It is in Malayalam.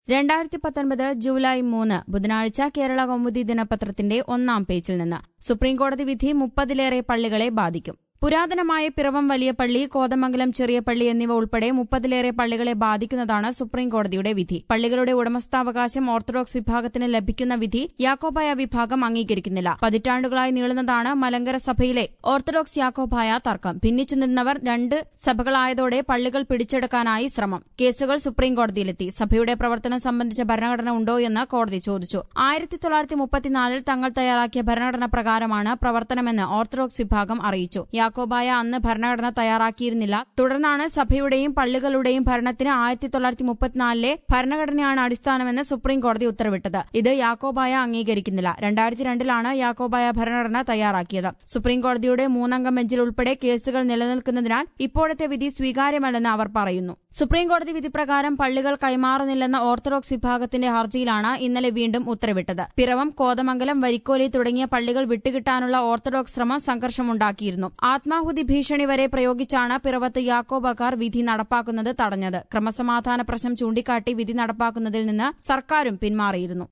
രണ്ടായിരത്തി പത്തൊൻപത് ജൂലൈ മൂന്ന് ബുധനാഴ്ച കേരള കൗമുദി ദിനപത്രത്തിന്റെ ഒന്നാം പേജിൽ നിന്ന് സുപ്രീംകോടതി വിധി മുപ്പതിലേറെ പള്ളികളെ ബാധിക്കും പുരാതനമായ പിറവം വലിയ പള്ളി കോതമംഗലം ചെറിയ പള്ളി എന്നിവ ഉൾപ്പെടെ മുപ്പതിലേറെ പള്ളികളെ ബാധിക്കുന്നതാണ് സുപ്രീംകോടതിയുടെ വിധി പള്ളികളുടെ ഉടമസ്ഥാവകാശം ഓർത്തഡോക്സ് വിഭാഗത്തിന് ലഭിക്കുന്ന വിധി യാക്കോബായ വിഭാഗം അംഗീകരിക്കുന്നില്ല പതിറ്റാണ്ടുകളായി നീളുന്നതാണ് മലങ്കര സഭയിലെ ഓർത്തഡോക്സ് യാക്കോബായ തർക്കം ഭിന്നിച്ചു നിന്നവർ രണ്ട് സഭകളായതോടെ പള്ളികൾ പിടിച്ചെടുക്കാനായി ശ്രമം കേസുകൾ സുപ്രീംകോടതിയിലെത്തി സഭയുടെ പ്രവർത്തനം സംബന്ധിച്ച ഭരണഘടന ഉണ്ടോ എന്ന് കോടതി ചോദിച്ചു ആയിരത്തി തൊള്ളായിരത്തി മുപ്പത്തിനാലിൽ തങ്ങൾ തയ്യാറാക്കിയ ഭരണഘടന പ്രകാരമാണ് പ്രവർത്തനമെന്ന് ഓർത്തഡോക്സ് വിഭാഗം അറിയിച്ചു യാക്കോബായ അന്ന് ഭരണഘടന തയ്യാറാക്കിയിരുന്നില്ല തുടർന്നാണ് സഭയുടെയും പള്ളികളുടെയും ഭരണത്തിന് ആയിരത്തി തൊള്ളായിരത്തി മുപ്പത്തിനാലിലെ ഭരണഘടനയാണ് അടിസ്ഥാനമെന്ന് സുപ്രീം കോടതി ഉത്തരവിട്ടത് ഇത് യാക്കോബായ അംഗീകരിക്കുന്നില്ല രണ്ടായിരത്തി രണ്ടിലാണ് യാക്കോബായ ഭരണഘടന തയ്യാറാക്കിയത് സുപ്രീം കോടതിയുടെ മൂന്നംഗ ബെഞ്ചിൽ ഉൾപ്പെടെ കേസുകൾ നിലനിൽക്കുന്നതിനാൽ ഇപ്പോഴത്തെ വിധി സ്വീകാര്യമല്ലെന്ന് അവർ പറയുന്നു സുപ്രീം കോടതി വിധി പ്രകാരം പള്ളികൾ കൈമാറുന്നില്ലെന്ന ഓർത്തഡോക്സ് വിഭാഗത്തിന്റെ ഹർജിയിലാണ് ഇന്നലെ വീണ്ടും ഉത്തരവിട്ടത് പിറവം കോതമംഗലം വരിക്കോലി തുടങ്ങിയ പള്ളികൾ വിട്ടുകിട്ടാനുള്ള ഓർത്തഡോക്സ് ശ്രമം സംഘർഷമുണ്ടാക്കിയിരുന്നു ആത്മാഹുതി ഭീഷണി വരെ പ്രയോഗിച്ചാണ് പിറവത്ത് യാക്കോബക്കാർ വിധി നടപ്പാക്കുന്നത് തടഞ്ഞത് ക്രമസമാധാന പ്രശ്നം ചൂണ്ടിക്കാട്ടി വിധി നടപ്പാക്കുന്നതിൽ നിന്ന് സർക്കാരും പിന്മാറിയിരുന്നു